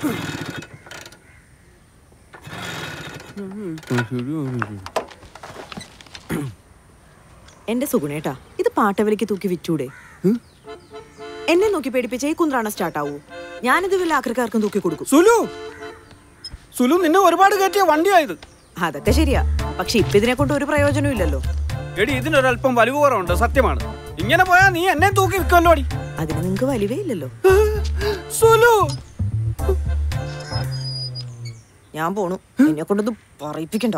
എന്റെ സുഗുണേട്ടാ ഇത് പാട്ടവലിക്ക് തൂക്കി വിറ്റൂടെ എന്നെ നോക്കി പേടിപ്പിച്ച ഈ കുന്ത്രാണ സ്റ്റാർട്ട് ആവൂ ഞാനിത് വല്ല ആക്രിക്കാർക്കും തൂക്കി കൊടുക്കും സുലു സുലു നിന്നെ ഒരുപാട് കയറ്റിയ വണ്ടിയായത് അതൊക്കെ ശരിയാ പക്ഷെ ഇപ്പൊ ഇതിനെ കൊണ്ട് ഒരു പ്രയോജനവും ഇല്ലല്ലോ എടി ഇതിനൊരല്പം വലിവ് കുറവുണ്ട് സത്യമാണ് ഇങ്ങനെ പോയാ നീ എന്നെ തൂക്കി വിൽക്കുമല്ലോ അടി അതിന് നിങ്ങക്ക് വലിവേ ഇല്ലല്ലോ സുലു ഞാൻ പോണു എന്നെ കൊണ്ടൊന്നും പറയിപ്പിക്കണ്ട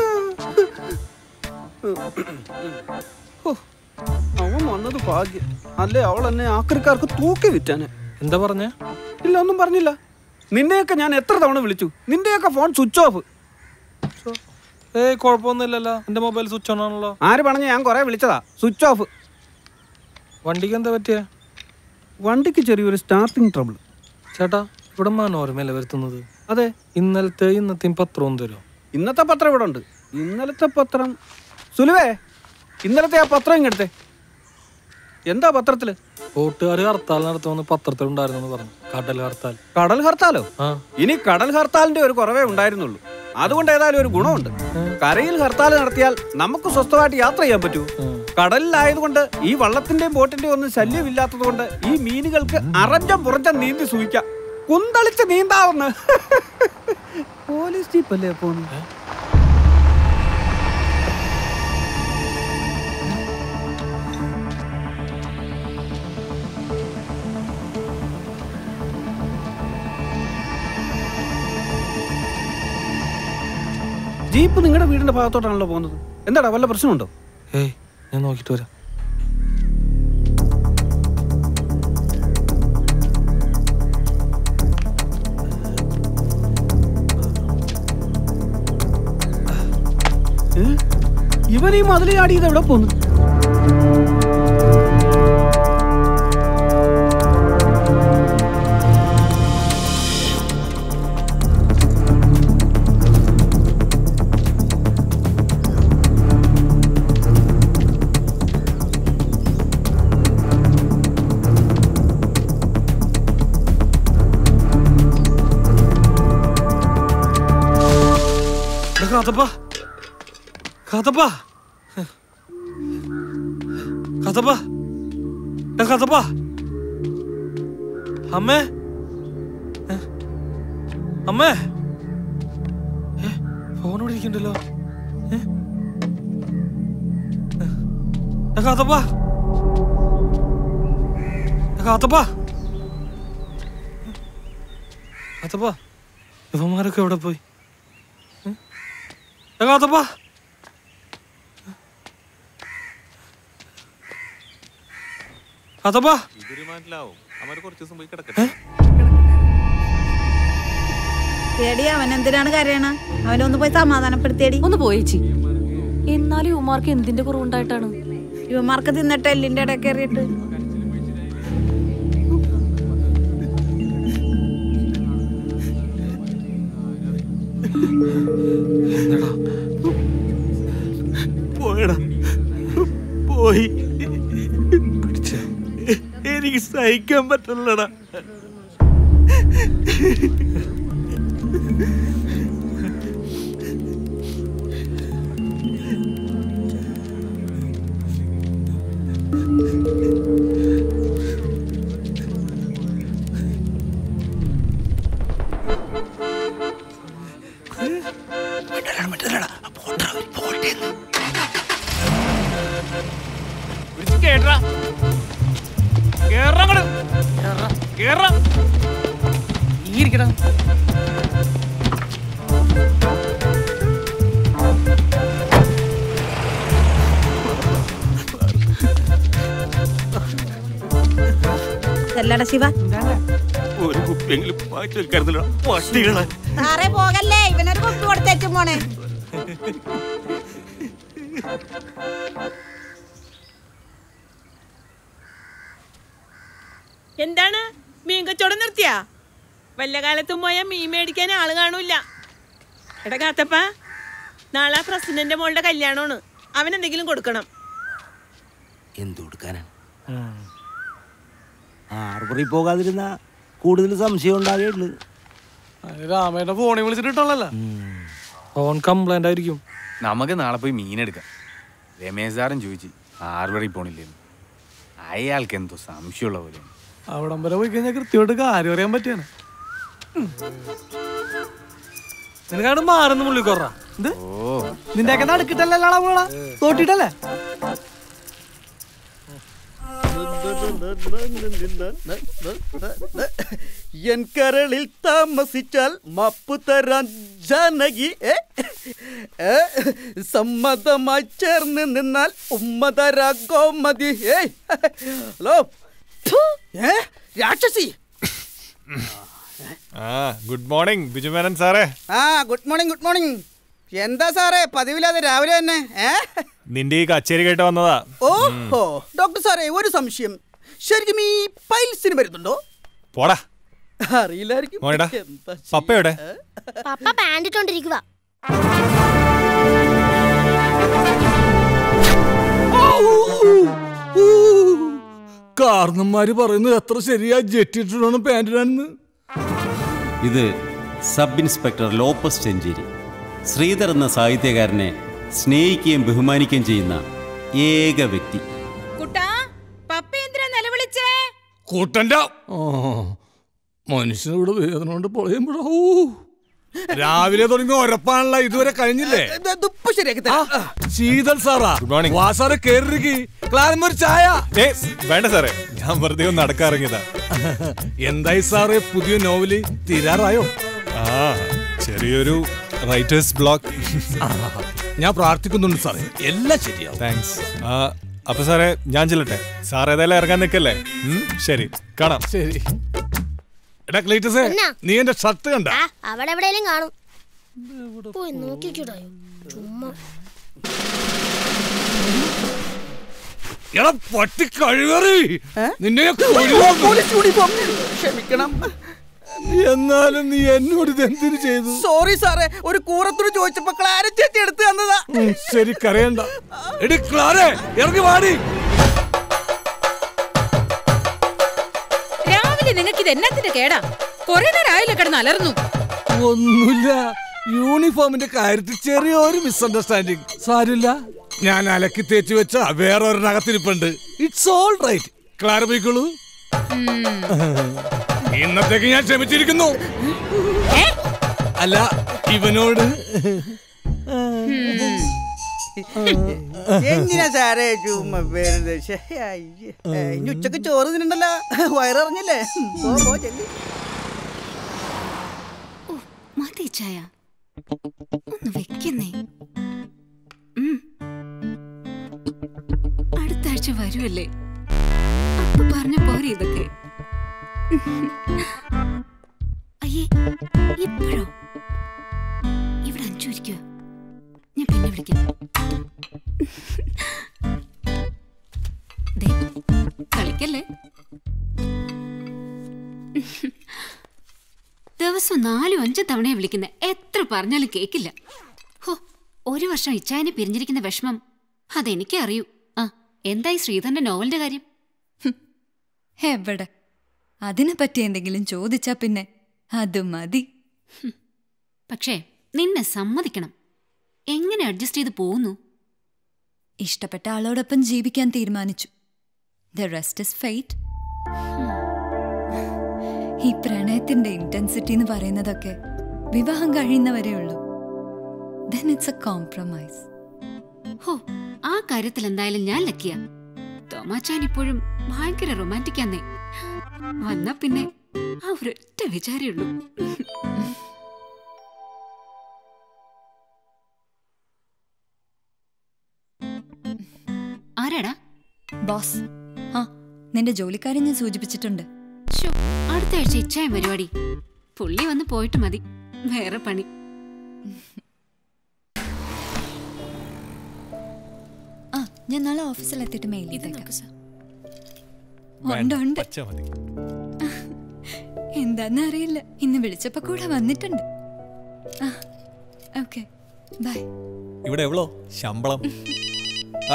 ഹോ, അവൻ വന്നത് ഭാഗ്യം അല്ലേ അവൾ എന്നെ ആക്രിക്കാർക്ക് തൂക്കി വിറ്റാനെ എന്താ പറഞ്ഞ ഇല്ല ഒന്നും പറഞ്ഞില്ല നിന്നെയൊക്കെ ഞാൻ എത്ര തവണ വിളിച്ചു നിന്റെയൊക്കെ ഫോൺ സ്വിച്ച് ഓഫ് ഏയ് കുഴപ്പമൊന്നുമില്ലല്ലോ എന്റെ മൊബൈൽ സ്വിച്ച് ഓൺ ആണല്ലോ ആര് പറഞ്ഞ ഞാൻ കുറെ വിളിച്ചതാ സ്വിച്ച് ഓഫ് വണ്ടിക്ക് എന്താ പറ്റിയ വണ്ടിക്ക് ചെറിയൊരു സ്റ്റാർട്ടിങ് ട്രബിൾ ചേട്ടാ ഇവിടെ മനോരമയല്ലേ വരുത്തുന്നത് അതെ ഇന്നലത്തെ ഇന്നത്തെയും പത്രവും തരും ഇന്നത്തെ പത്രം ഇവിടെ ഉണ്ട് ഇന്നലത്തെ പത്രം സുലുവേ ഇന്നലത്തെ ആ പത്രം ഇങ്ങെടുത്തേ എന്താ പത്രത്തില് വോട്ടുകാർ ഹർത്താൽ നടത്തുമെന്ന് പത്രത്തിലുണ്ടായിരുന്നു പറഞ്ഞു കടൽ ഹർത്താൽ കടൽ ഹർത്താലോ ആ ഇനി കടൽ ഹർത്താലിന്റെ ഒരു കുറവേ ഉണ്ടായിരുന്നുള്ളൂ അതുകൊണ്ട് ഏതായാലും ഒരു ഗുണമുണ്ട് കരയിൽ ഹർത്താൽ നടത്തിയാൽ നമുക്ക് സ്വസ്ഥമായിട്ട് യാത്ര ചെയ്യാൻ പറ്റൂ കടലിലായതുകൊണ്ട് ഈ വള്ളത്തിന്റെയും ബോട്ടിന്റെയും ഒന്നും ശല്യമില്ലാത്തത് കൊണ്ട് ഈ മീനുകൾക്ക് അറഞ്ചം പുറഞ്ചം നീന്തി സൂഹിക്കാം കുന്തളിച്ച് നീന്താവുന്ന പോലീസ് ജീപ്പല്ലേ പോന്നു ജീപ്പ് നിങ്ങളുടെ വീടിന്റെ ഭാഗത്തോട്ടാണല്ലോ പോകുന്നത് എന്താടാ വല്ല പ്രശ്നമുണ്ടോ ഏയ് ഞാൻ നോക്കിട്ട് വരാം ഏ? ഇവൻ ഈ മതിൽ ചാടിയത് എവിടെ പോന്നു എടാ കാത്തപ്പാ കാത്തപ്പാ കാത്തപ്പാ എടാ കാത്തപ്പാ അമ്മേ ഏ? അമ്മേ ഏ, ഫോൺ ഇവിടെ ഇരിക്കണ്ടല്ലോ ഏ? ഏ? എടാ കാത്തപ്പാ എടാ കാത്തപ്പാ കാത്തപ്പാ ഇവന്മാരൊക്കെ എവിടെ പോയി കാത്തപ്പാ കാത്തപ്പാ തേടി അവൻ എന്തിനാണ് കരയണ അവനൊന്ന് പോയി സമാധാനപ്പെടുത്തിയടി ഒന്ന് പോയേച്ചി എന്നാലും ഉമാർക്ക് എന്തിന്റെ കുറവുണ്ടായിട്ടാണ് ഇവന്മാർക്ക് തിന്നിട്ട് എല്ലിന്റെ ഇടയിൽ കയറിയിട്ട് പോയടാ പോയി എനിക്ക് സഹിക്കാൻ പറ്റില്ലടാ കേട്ടാ കേറങ്ങട് കേറ നീ ഇരിക്കടാ ചെല്ലട ശിവ ഒരു കുപ്പിയെങ്കിലും വാങ്ങിച്ചു വെക്കാറുന്നില്ല പട്ടികളെ സാറേ പോകല്ലേ ഇവനൊരു കുപ്പി കൊടുത്തേച്ചും പോണേ എന്താണ് മീൻ കച്ചവടം നിർത്തിയാ വല്ല കാലത്തും പോയാൽ മീൻ മേടിക്കാൻ ആള് കാണൂല എടാ കാത്തപ്പ നാളെ പ്രസിഡന്റ് മോളുടെ കല്യാണമാണ് അവൻ എന്തെങ്കിലും കൊടുക്കണം എന്തു കൊടുക്കാനാണ് ഹാർബറിൽ പോകാതിരുന്ന കൂടുതൽ സംശയം ഉണ്ടാകുള്ളൂ അത് രാമേട്ട ഫോണിൽ വിളിച്ചിട്ടുള്ളല്ലോ ഫോൺ കംപ്ലൈന്റ് ആയിരിക്കും നമുക്ക് നാളെ പോയി മീനെടുക്കാം രമേശ് സാറും ചോദിച്ചു ആറുപടി പോണില്ലേന്ന് അയാൾക്ക് എന്തോ സംശയമുള്ള പോലെ അവിടം വരെ പോയി കഴിഞ്ഞാൽ കൃത്യമായിട്ട് കാര്യം അറിയാൻ പറ്റിയാണ് നിനക്കാട് മാറുന്ന മുള്ളി കൊറ ഇത് ഓ നിന്റെ ഒക്കെ നടുക്കിട്ടല്ലേടാ പോടാ തോട്ടിട്ടല്ലേ എൻ കരളിൽ താമസിച്ചാൽ മാപ്പു തരാൻ ജാനകി ഏ? ഏ? സമ്മതമായി ചേർന്ന് നിന്നാൽ ഉമ്മ തരാ ഗോമതി ഏയ് ഹലോ ഫു, ഏ? രാക്ഷസി ആ ഗുഡ് മോർണിംഗ് ബിജുമേനൻ സാറേ ആ ഗുഡ് മോർണിംഗ് ഗുഡ് മോർണിംഗ് എന്താ സാറേ പതിവില്ലാതെ രാവിലെ തന്നെ ഏ നിന്റെ ഈ കച്ചേരി കേട്ട് വന്നതാ ഓഹോ ഡോക്ടർ സാറേ ഒരു സംശയം ശരിക്കും ഈ പൈൽസിന് വരുന്നുണ്ടോ പോടാ അറിയില്ലായിരിക്കും മോനെടാ എന്താ ചെയ്യാ? പപ്പയുടെ പപ്പ പാൻറ് ഇട്ടോണ്ടിരിക്കുക കാരണന്മാര് പറയുന്നത് എത്ര ശരിയാ ജെറ്റിട്ടാണ് പാൻറ്റിനാണെന്ന് ഇത് സബ് ഇൻസ്പെക്ടർ ലോപ്പസ് ചെഞ്ചേരി ശ്രീധർ എന്ന സാഹിത്യകാരനെ സ്നേഹിക്കുകയും ബഹുമാനിക്കുകയും ചെയ്യുന്ന ഏക വ്യക്തി കുട്ടാ പപ്പ എന്തിനാ നിലവിളിച്ചേ കൂട്ടന്റെ മനുഷ്യനിവിടെ വേദന കൊണ്ട് പൊളയുമ്പോഴോ രാവിലെ തുടങ്ങി ഉറപ്പാണല്ല ഇതുവരെ കഴിഞ്ഞില്ലേ ഇത് ഇതിപ്പോ ശരിയാക്കി തരാം ആ. ശീതൾ സാറാ Good morning. വാ സാറ് കേറിരിക്കി ക്ലാരമൊരു ചായ ഏ വേണ്ട സാറേ ഞാൻ വെറുതെ ഒന്ന് നടക്കാറിങ്ങിയതാ എന്തായി സാറേ പുതിയ നോവല് തീരാറായോ ആ ചെറിയൊരു റൈറ്റേഴ്സ് ബ്ലോക്ക് ഞാൻ പ്രാർത്ഥിക്കുന്നുണ്ട് സാറേ എല്ലാം ശരിയാവും താങ്ക്സ് ആ അപ്പൊ സാറേ ഞാൻ ചെല്ലട്ടെ സാർ ഏതായാലും ഇറങ്ങാൻ നിൽക്കല്ലേ ഉം, ശരി കാണാം ശരി എടാ ക്ലീറ്റസേ എന്നാ? നീ എന്റെ ഷർട്ട് കണ്ട ആ അവിടെ എവിടെയെങ്കിലും കാണും പോയി നോക്കിക്കൂടായോ ചുമ്മാ എടാ പട്ടി കഴിവറി നിന്നെ ഞാൻ അയ്യോ, കൊല്ലും. പോലീസ് യൂണിഫോം ക്ഷമിക്കണം എന്നാലും നീ എന്നോട് ഇത് എന്തിനു ചെയ്തു സോറി സാറേ ഒരു കൂറത്തോട് ചോദിച്ചപ്പോ ക്ലാര ചേച്ചി എടുത്തു തന്നതാ ഉം, ശരി കരയണ്ട എടി ക്ലാരേ ഇറങ്ങി വാടി രാവിലെ നിങ്ങൾക്ക് ഇത് എന്നത്തിന്റെ കേടാ കൊറേ നേരം ആയില്ല കിടന്ന് അലർന്നു ഒന്നുമില്ല യൂണിഫോമിന്റെ കാര്യത്തിൽ ചെറിയൊരു മിസ്അണ്ടർസ്റ്റാൻഡിങ് സാരില്ല ഞാൻ അലക്കി തേച്ച് വെച്ച വേറൊരെണ്ണകത്തിരിപ്പുണ്ട് ഇറ്റ്സ് ഓൾ റൈറ്റ് ക്ലാര പോയിക്കോളൂ ഇന്നത്തേക്ക് ഞാൻ ക്ഷമിച്ചിരിക്കുന്നു അല്ല ഇവനോട് എന്തിനാ സാറേ ചുമ്മാ വെറുതെ ശ്ശെ, അയ്യേ. ഏ, ഇനി ഉച്ചക്ക് ചോറ് തിന്നണ്ടല്ലോ വയറിറങ്ങില്ലേ പോ പോ ചെല്ലി മതി ചായ ഒന്ന് വെക്കുന്നേ ഉം. അടുത്ത ആഴ്ച വരുമല്ലേ അപ്പൊ പറഞ്ഞ പോരെ ഇതൊക്കെ അയ്യേ ഇപ്പോഴോ ഇവിടെ അഞ്ചു ഇരിക്കുക ഞാൻ പിന്നെ വിളിക്കാം ദേ, കളിക്കല്ലേ ദിവസം നാലും അഞ്ചും തവണയെ വിളിക്കുന്നത് എത്ര പറഞ്ഞാലും കേക്കില്ല ഹോ ഒരു വർഷം ഇച്ചായനെ പിരിഞ്ഞിരിക്കുന്ന വിഷമം അതെനിക്കേ അറിയൂ ആ എന്തായി ശ്രീധരന്റെ നോവലിന്റെ കാര്യം എവിടെ അതിനെ പറ്റി എന്തെങ്കിലും ചോദിച്ചാ പിന്നെ അത് മതി പക്ഷേ നിന്നെ സമ്മതിക്കണം എങ്ങനെ അഡ്ജസ്റ്റ് ചെയ്ത് പോകുന്നു ഇഷ്ടപ്പെട്ട ആളോടൊപ്പം ജീവിക്കാൻ തീരുമാനിച്ചു ദ റെസ്റ്റ് ഇസ് ഫെയ്റ്റ് ഈ പ്രണയത്തിന്റെ ഇന്റൻസിറ്റി എന്ന് പറയുന്നതൊക്കെ വിവാഹം കഴിയുന്നവരേ ഉള്ളൂ ദെൻ ഇറ്റ്സ് എ കോംപ്രമൈസ് ഹോ ആ കാര്യത്തിൽ എന്തായാലും ഞാൻ ലക്കിയ തോമാച്ചാൻ ഇപ്പോഴും ഭയങ്കര റൊമാൻറ്റിക്കാന്നേ വന്നാ പിന്നെ ആ ഒരൊറ്റ വിചാരേ ഉള്ളൂ ആരാടാ ബോസ് ആ നിന്റെ ജോലിക്കാരെ ഞാൻ സൂചിപ്പിച്ചിട്ടുണ്ട് ശോ, അടുത്ത ആഴ്ച ഇച്ഛായ പരിപാടി പുള്ളി വന്ന് പോയിട്ട് മതി വേറെ പണി ആ ഞാൻ നാളെ ഓഫീസിൽ എത്തിയിട്ട് മെയിൽ ചെയ്തേക്കാം വേണ്ട, ഉണ്ട് ഉണ്ട് പച്ച മതി എന്താന്ന് അറിയില്ല ഇന്ന് വിളിച്ചപ്പോ കൂടെ വന്നിട്ടുണ്ട് ആ ഓക്കെ ബൈ ഇവിടെ എവളോ ശമ്പളം ആ,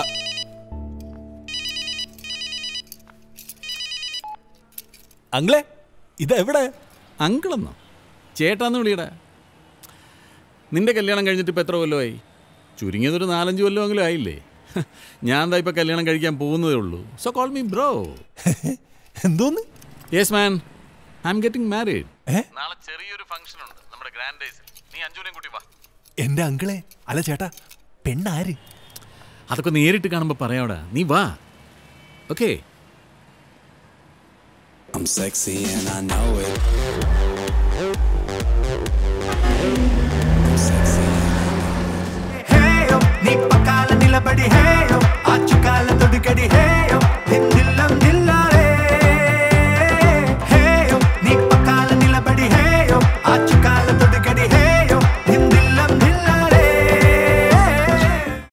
അങ്കിളെ ഇതെവിടെ അങ്കിളെന്നോ ചേട്ടാന്ന് വിളിയടാ നിന്റെ കല്യാണം കഴിഞ്ഞിട്ട് ഇപ്പം എത്ര കൊല്ലമായി ചുരുങ്ങിയതൊരു നാലഞ്ച് കൊല്ലമെങ്കിലും ആയില്ലേ ഞാൻ എന്താ ഇപ്പം കല്യാണം കഴിക്കാൻ പോകുന്നതേ ഉള്ളൂ സോ കോൾ മീ ബ്രോ എന്തോന്ന് yes man I'm getting married നാളെ ചെറിയൊരു ഫംഗ്ഷൻ ഉണ്ട് നമ്മുടെ ഗ്രാൻഡ് ഡേയ്സ് നീ അഞ്ചുനെയും കൂട്ടി വാ എന്റെ അങ്കിളെ അല്ല ചേട്ടാ പെണ്ണാര് അതൊക്കെ നേരിട്ട് കാണുമ്പോൾ പറയാവടാ നീ വാ okay I'm sexy and I know it.